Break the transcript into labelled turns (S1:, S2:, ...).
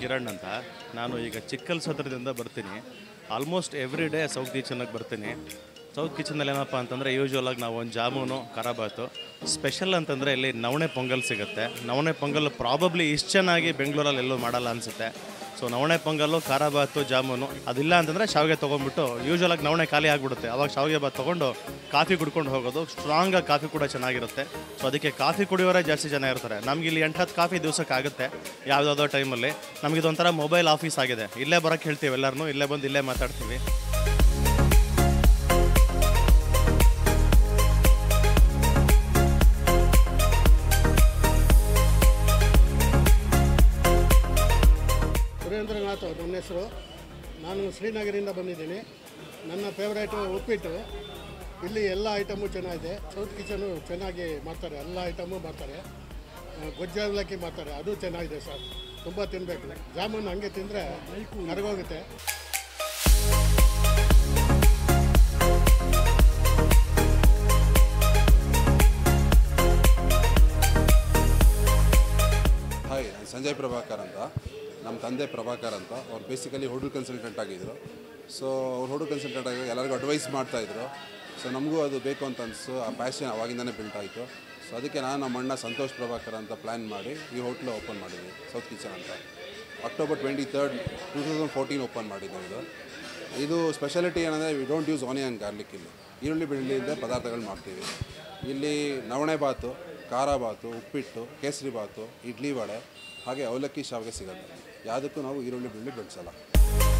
S1: ಕಿರಣ್ ಅಂತ ನಾನು ಈಗ ಚಿಕ್ಕಲ್ ಸತ್ರದಿಂದ ಬರ್ತೀನಿ ಆಲ್ಮೋಸ್ಟ್ ಎವ್ರಿ ಡೇ ಸೌತ್ ಕಿಚನ್ಗೆ ಬರ್ತೀನಿ ಸೌತ್ ಕಿಚನಲ್ಲಿ ಏನಪ್ಪ ಅಂತಂದರೆ ಯೂಶ್ವಲ್ ಆಗಿ ನಾವು ಒಂದು ಜಾಮೂನು ಖರಾಬಾತು ಸ್ಪೆಷಲ್ ಅಂತಂದರೆ ಇಲ್ಲಿ ನವಣೆ ಪೊಂಗಲ್ ಸಿಗುತ್ತೆ ನವಣೆ ಪೊಂಗಲ್ ಪ್ರಾಬಬ್ಲಿ ಇಷ್ಟು ಚೆನ್ನಾಗಿ ಬೆಂಗಳೂರಲ್ಲಿ ಎಲ್ಲೂ ಮಾಡಲ್ಲ ಅನಿಸುತ್ತೆ ಸೊ ನವಣೆ ಪೊಂಗಲ್ಲು ಖಾರಾಬಾತು ಜಾಮೂನು ಅದಿಲ್ಲ ಅಂತಂದರೆ ಶಾವಿಗೆ ತೊಗೊಂಡ್ಬಿಟ್ಟು ಯೂಶ್ವಲ್ ಆಗಿ ನವಣೆ ಖಾಲಿ ಆಗಿಬಿಡುತ್ತೆ ಅವಾಗ ಶಾವಿಗೆ ಬಾತ್ ತೊಗೊಂಡು ಕಾಫಿ ಕುಡ್ಕೊಂಡು ಹೋಗೋದು ಸ್ಟ್ರಾಂಗಾಗಿ ಕಾಫಿ ಕೂಡ ಚೆನ್ನಾಗಿರುತ್ತೆ ಸೊ ಅದಕ್ಕೆ ಕಾಫಿ ಕುಡಿಯೋರೇ ಜಾಸ್ತಿ ಜನ ಇರ್ತಾರೆ ನಮ್ಗೆ ಇಲ್ಲಿ ಎಂಟು ಹತ್ತು ಕಾಫಿ ದಿವ್ಸಕ್ಕೆ ಆಗುತ್ತೆ ಯಾವುದಾವುದೋ ಟೈಮಲ್ಲಿ ನಮಗೆ ಇದೊಂಥರ ಮೊಬೈಲ್ ಆಫೀಸ್ ಆಗಿದೆ ಇಲ್ಲೇ ಬರೋಕ್ಕೆ ಹೇಳ್ತೀವಿ ಎಲ್ಲರನ್ನೂ ಇಲ್ಲೇ ಬಂದು ಇಲ್ಲೇ ಮಾತಾಡ್ತೀವಿ
S2: ಸುರೇಂದ್ರನಾಥ್ ನನ್ನ ಹೆಸರು ನಾನು ಶ್ರೀನಗರಿಂದ ಬಂದಿದ್ದೀನಿ ನನ್ನ ಫೇವ್ರೇಟು ಉಪ್ಪಿಟ್ಟು ಇಲ್ಲಿ ಎಲ್ಲ ಐಟಮು ಚೆನ್ನಾಗಿದೆ ಸೌತ್ ಕಿಚನು ಚೆನ್ನಾಗಿ ಮಾಡ್ತಾರೆ ಎಲ್ಲ ಐಟಮು ಮಾಡ್ತಾರೆ ಆ, ಗೊಜ್ಜು ಅವಲಕ್ಕಿ ಮಾಡ್ತಾರೆ ಅದು ಚೆನ್ನಾಗಿದೆ ಸರ್ ತುಂಬ ತಿನ್ನಬೇಕು ಜಾಮೂನು ಹಂಗೆ ತಿಂದರೆ ಕರಗೋಗುತ್ತೆ
S3: ಹಾಯ್ ನಾನು ಸಂಜಯ್ ಪ್ರಭಾಕರ್ ಅಂತ ನಮ್ಮ ತಂದೆ ಪ್ರಭಾಕರ್ ಅಂತ ಅವ್ರು ಬೇಸಿಕಲಿ ಹೋಟೆಲ್ ಕನ್ಸಲ್ಟೆಂಟ್ ಆಗಿದ್ದರು ಸೊ ಅವ್ರು ಹೋಟೆಲ್ ಕನ್ಸಲ್ಟೆಂಟ್ ಆಗಿ ಎಲ್ಲರಿಗೂ ಅಡ್ವೈಸ್ ಮಾಡ್ತಾಯಿದ್ರು ಸೊ ನಮಗೂ ಅದು ಬೇಕು ಅಂತ ಅನಿಸ್ತು ಆ ಪ್ಯಾಷನ್ ಅವಾಗಿಂದನೇ ಬಿಲ್ಟ್ ಆಯಿತು ಸೊ ಅದಕ್ಕೆ ನಾನು ನಮ್ಮ ಅಣ್ಣ ಸಂತೋಷ್ ಪ್ರಭಾಕರ್ ಅಂತ ಪ್ಲ್ಯಾನ್ ಮಾಡಿ ಈ ಹೋಟ್ಲು ಓಪನ್ ಮಾಡಿದ್ವಿ ಸೌತ್ ಕಿಚನ್ ಅಂತ October twenty third two thousand fourteen open ಮಾಡಿದ್ದೆ ಇದು ಇದು ಸ್ಪೆಷಾಲಿಟಿ ಏನಂದರೆ we don't use onion garlic ಇಲ್ಲಿ ಈರುಳ್ಳಿ ಬೆಳ್ಳಿಯಿಂದ ಪದಾರ್ಥಗಳು ಮಾಡ್ತೀವಿ ಇಲ್ಲಿ ನವಣೆ ಬಾತು ಖಾರ ಬಾತು ಉಪ್ಪಿಟ್ಟು ಕೇಸರಿ ಬಾತು ಇಡ್ಲಿ ವಡೆ ಹಾಗೆ ಅವಲಕ್ಕಿ ಶಾವಿಗೆ ಸಿಗುತ್ತೆ ಯಾವುದಕ್ಕೂ ನಾವು ಈರುಳ್ಳಿ ಬೆಳ್ಳಿ ಬೆಳೆಸಲ್ಲ